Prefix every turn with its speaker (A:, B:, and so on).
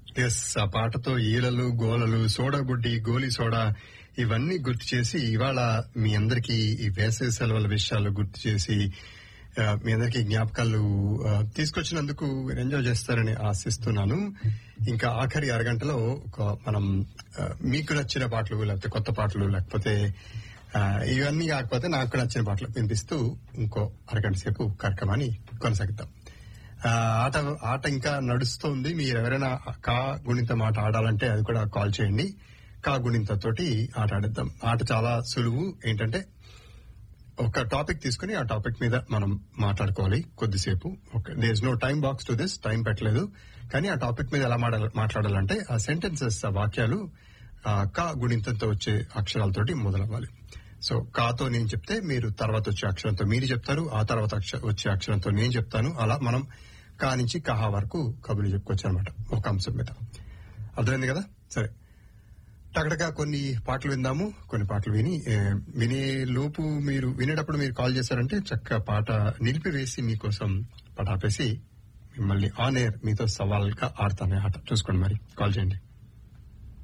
A: yes ఆ పాటతో ఈలలు గోలలు soda బుడ్డి గోలి సోడా ఇవన్నీ గుర్తు చేసి ఇవాళ మీ అందరికీ ఈ వేసవి సెలవుల విషయాలు గుర్తు చేసి ఆ, మీ అందరికీ జ్ఞాపకాలు ఆ, తీసుకొచ్చినందుకు మీరు ఎంజాయ్ చేస్తారని ఆశిస్తున్నాను ఇంకా ఆఖరి అరగంటలో ఒక మనం ఆ, మీకు నచ్చిన పాటలు లేకపోతే కొత్త పాటలు లేకపోతే ఆ, ఇవన్నీ కాకపోతే నాకు నచ్చిన పాటలు వినిపిస్తూ ఇంకో అరగంట సేపు కార్యక్రమాన్ని కొనసాగిద్దాం ఆ, ఆట ఆట ఇంకా నడుస్తోంది మీరు ఎవరైనా కా గుణిత మాట ఆడాలంటే అది కూడా కాల్ చేయండి కా గుణింత తోటి ఆట ఆడిద్దాం ఆట చాలా సులువు ఏంటంటే ఒక టాపిక్ తీసుకుని ఆ టాపిక్ మీద మనం మాట్లాడుకోవాలి కొద్దిసేపు there is no time box to this time పెట్టలేదు కానీ ఆ టాపిక్ మీద ఎలా మాట్లాడ- మాట్లాడాలంటే ఆ సెంటెన్సెస్ ఆ వాక్యాలు ఆ, కా గుణింతంతో వచ్చే అక్షరాలతోటి మొదలవ్వాలి సో కాతో నేను చెప్తే మీరు తర్వాత వచ్చే అక్షరంతో మీరు చెప్తారు ఆ తర్వాత అక్ష- వచ్చే అక్షరంతో నేను చెప్తాను అలా మనం కా నుంచి కహా వరకు కబుర్లు చెప్పుకోవచ్చు అనమాట ఒక అంశం మీద అర్థమైంది కదా సరే టకటగా కొన్ని పాటలు విందాము కొన్ని పాటలు విని ఏ, వినే లోపు మీరు వినేటప్పుడు మీరు కాల్ చేశారంటే చక్క పాట నిలిపివేసి మీకోసం పాట ఆపేసి మిమ్మల్ని ఆన్ ఎయిర్ మీతో సవాల్గా ఆడతానే ఆట చూసుకోండి మరి కాల్ చేయండి